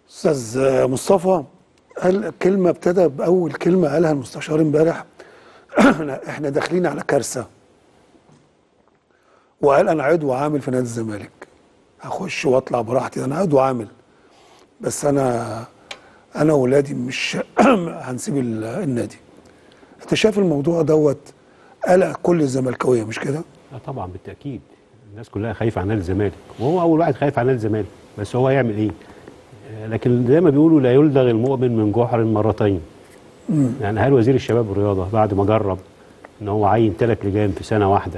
استاذ مصطفى قال كلمه ابتدى باول كلمه قالها المستشار امبارح احنا داخلين على كارثه وقال انا عضو عامل في نادي الزمالك هخش واطلع براحتي انا عضو عامل بس انا انا واولادي مش هنسيب ال- النادي انت شايف الموضوع دوت قلق كل الزملكاويه مش كده لا طبعا بالتاكيد الناس كلها خايفه على نادي الزمالك وهو اول واحد خايف على نادي الزمالك بس هو هيعمل ايه آه، لكن زي ما بيقولوا لا يلدغ المؤمن من جحر مرتين يعني هل وزير الشباب والرياضه بعد ما جرب ان هو عين ثلاث لجان في سنه واحده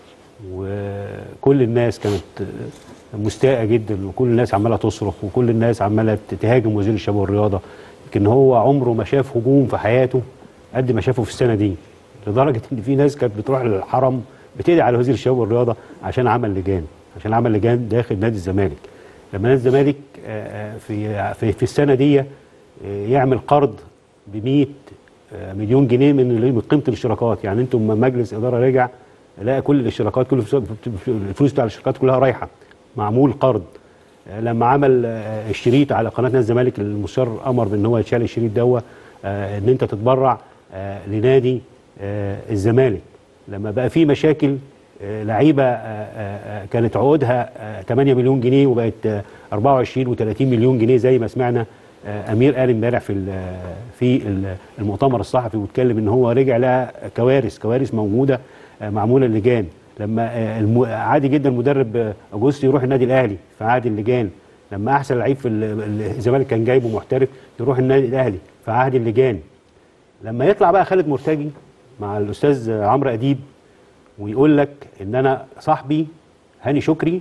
وكل الناس كانت آه، مستاءه جدا وكل الناس عماله تصرخ وكل الناس عماله تهاجم وزير الشباب والرياضه لكن هو عمره ما شاف هجوم في حياته قد ما شافه في السنه دي لدرجه ان في ناس كانت بتروح للحرم بتدعي على وزير الشباب والرياضه عشان عمل لجان عشان عمل لجان داخل نادي الزمالك لما نادي الزمالك آه، آه، في في في السنه دي آه، يعمل قرض ب 100 آه، مليون جنيه من اللي- من قيمه الاشتراكات يعني انتم لما مجلس اداره رجع لقى كل الاشتراكات كل الفلوس- الفلوس بتاع الاشتراكات كلها رايحه معمول قرض آه، لما عمل آه، الشريط على قناه نادي الزمالك المستشار امر بان هو يتشال الشريط دوا آه، ان انت تتبرع آه، لنادي آه، الزمالك لما بقى في مشاكل آه، لعيبه آه، آه، آه، كانت عقودها آه، 8 مليون جنيه وبقت آه، 24 و30 مليون جنيه زي ما سمعنا آه، امير قال امبارح في ال- في ال- المؤتمر الصحفي واتكلم ان هو رجع لها كوارث كوارث موجوده آه، معموله لجان لما آه، الم- عادي جدا المدرب آه، اجوستي يروح النادي الاهلي في عهد اللجان لما احسن لعيب في ال- ال- الزمالك كان جايبه محترف يروح النادي الاهلي في عهد اللجان لما يطلع بقى خالد مرتجي مع الاستاذ عمرو اديب ويقول لك ان انا صاحبي هاني شكري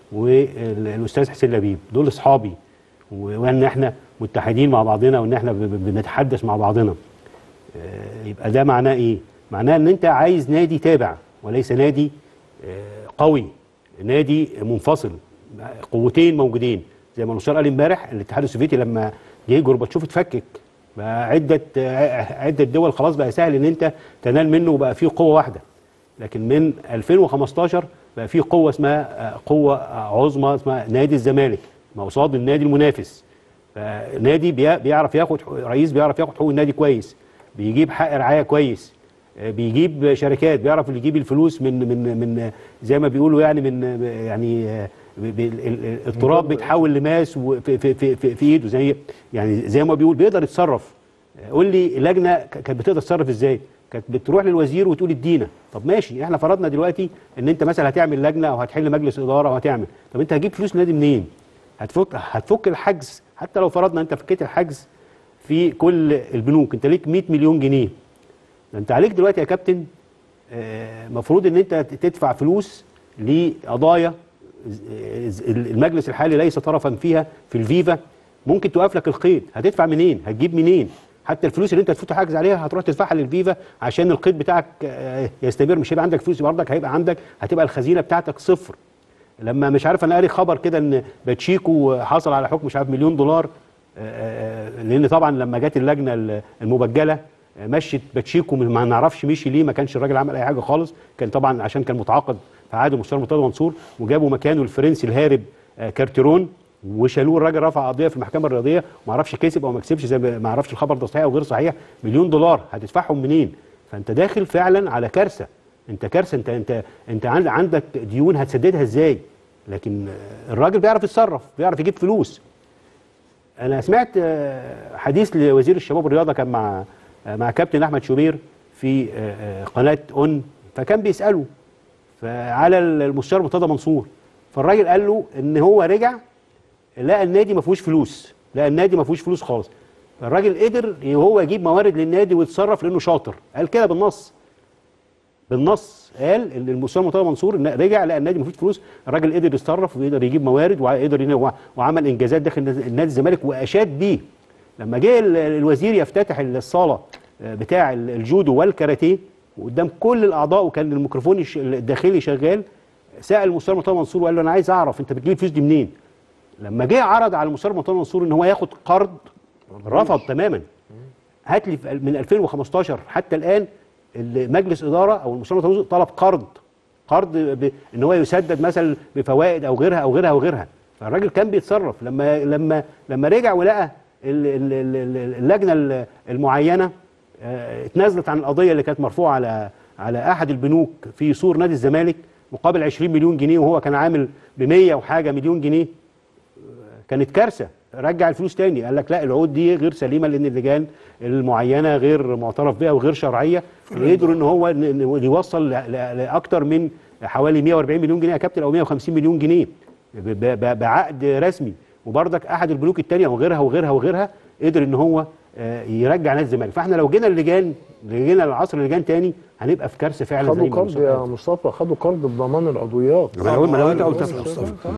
والاستاذ حسين لبيب دول اصحابي و- وان احنا متحدين مع بعضنا وان احنا ب- ب- بنتحدث مع بعضنا آه، يبقى ده معناه ايه معناه ان انت عايز نادي تابع وليس نادي آه، قوي نادي منفصل قوتين موجودين زي ما المستشار قال امبارح الاتحاد السوفيتي لما جه جورباتشوف اتفكك بقى عده آه، عده دول خلاص بقى سهل ان انت تنال منه وبقى فيه قوه واحده لكن من 2015 بقى في قوه اسمها آه، قوه آه، عظمى اسمها نادي الزمالك ما قصاد النادي المنافس فنادي بي- بيعرف ياخد حقوق- رئيس بيعرف ياخد حقوق النادي كويس بيجيب حق رعايه كويس آه، بيجيب شركات بيعرف اللي يجيب الفلوس من من من زي ما بيقولوا يعني من يعني آه، ب- ب- ال- ال- التراب بيتحول لماس وفي في في في, في ايده زي يعني زي ما بيقول بيقدر يتصرف قول لي لجنه ك- كانت بتقدر تتصرف ازاي؟ كانت بتروح للوزير وتقول ادينا طب ماشي احنا فرضنا دلوقتي ان انت مثلا هتعمل لجنه او هتحل مجلس اداره او هتعمل طب انت هتجيب فلوس نادي منين؟ هتفك هتفك الحجز حتى لو فرضنا انت فكيت الحجز في كل البنوك انت ليك 100 مليون جنيه ده انت عليك دلوقتي يا كابتن المفروض ان انت تدفع فلوس لقضايا ز- المجلس الحالي ليس طرفا فيها في الفيفا ممكن توقف لك القيد هتدفع منين هتجيب منين حتى الفلوس اللي انت تفوت حاجز عليها هتروح تدفعها للفيفا عشان القيد بتاعك آه، يستمر مش هيبقى عندك فلوس برضك هيبقى عندك هتبقى الخزينه بتاعتك صفر لما مش عارف انا قاري خبر كده ان باتشيكو حصل على حكم مش عارف مليون دولار آه، آه، لان طبعا لما جت اللجنه المبجله آه، مشت باتشيكو ما نعرفش مشي ليه ما كانش الراجل عمل اي حاجه خالص كان طبعا عشان كان متعاقد في عهد المستشار مرتضى منصور وجابوا مكانه الفرنسي الهارب آه، كارتيرون وشالوه الراجل رفع قضيه في المحكمه الرياضيه ما اعرفش كسب او ما كسبش زي ما ما اعرفش الخبر ده صحيح او غير صحيح مليون دولار هتدفعهم منين فانت داخل فعلا على كارثه انت كارثه انت انت انت عند- عندك ديون هتسددها ازاي لكن آه، الراجل بيعرف يتصرف بيعرف يجيب فلوس انا سمعت آه، حديث لوزير الشباب والرياضه كان مع آه، مع كابتن احمد شوبير في آه، آه، قناه اون فكان بيساله فعلى المستشار مرتضى منصور فالراجل قال له ان هو رجع لقى النادي ما فيهوش فلوس لقى النادي ما فيهوش فلوس خالص الراجل قدر هو يجيب موارد للنادي ويتصرف لانه شاطر قال كده بالنص بالنص قال ان المستشار مرتضى منصور إن رجع لقى النادي ما فيهوش فلوس الراجل قدر يتصرف ويقدر يجيب موارد وقدر ين- وعمل انجازات داخل نادي الزمالك واشاد بيه لما جه ال- الوزير يفتتح الصاله آه، بتاع ال- الجودو والكاراتيه وقدام كل الاعضاء وكان الميكروفون الش- الداخلي شغال سال المستشار مرتضى منصور وقال له انا عايز اعرف انت بتجيب الفلوس دي منين لما جه عرض على المستشار مرتضى منصور ان هو ياخد قرض رفض تماما هات لي في- من 2015 حتى الان مجلس اداره او المستشار مرتضى منصور طلب قرض قرض ب... ان هو يسدد مثلا بفوائد او غيرها او غيرها او غيرها فالراجل كان بيتصرف لما لما لما رجع ولقى ال- ال- ال- ال- اللجنه ال- المعينه آه، اتنازلت عن القضيه اللي كانت مرفوعه على على احد البنوك في سور نادي الزمالك مقابل 20 مليون جنيه وهو كان عامل ب 100 وحاجه مليون جنيه كانت كارثه رجع الفلوس تاني قال لك لا العقود دي غير سليمه لان اللجان المعينه غير معترف بها وغير شرعيه قدروا ان هو ن- ن- يوصل ل- ل- لاكتر من حوالي 140 مليون جنيه يا كابتن او 150 مليون جنيه ب- ب- بعقد رسمي وبرضك احد البنوك الثانيه وغيرها وغيرها وغيرها قدر ان هو آه، يرجع نادي الزمالك فاحنا لو جينا اللجان جينا لعصر اللجان تاني هنبقى في كارثه فعلا زي خدوا ما قرض مصطفى يا قال. مصطفى خدوا قرض بضمان العضويات ما لو ما لو انت قلت مصطفى.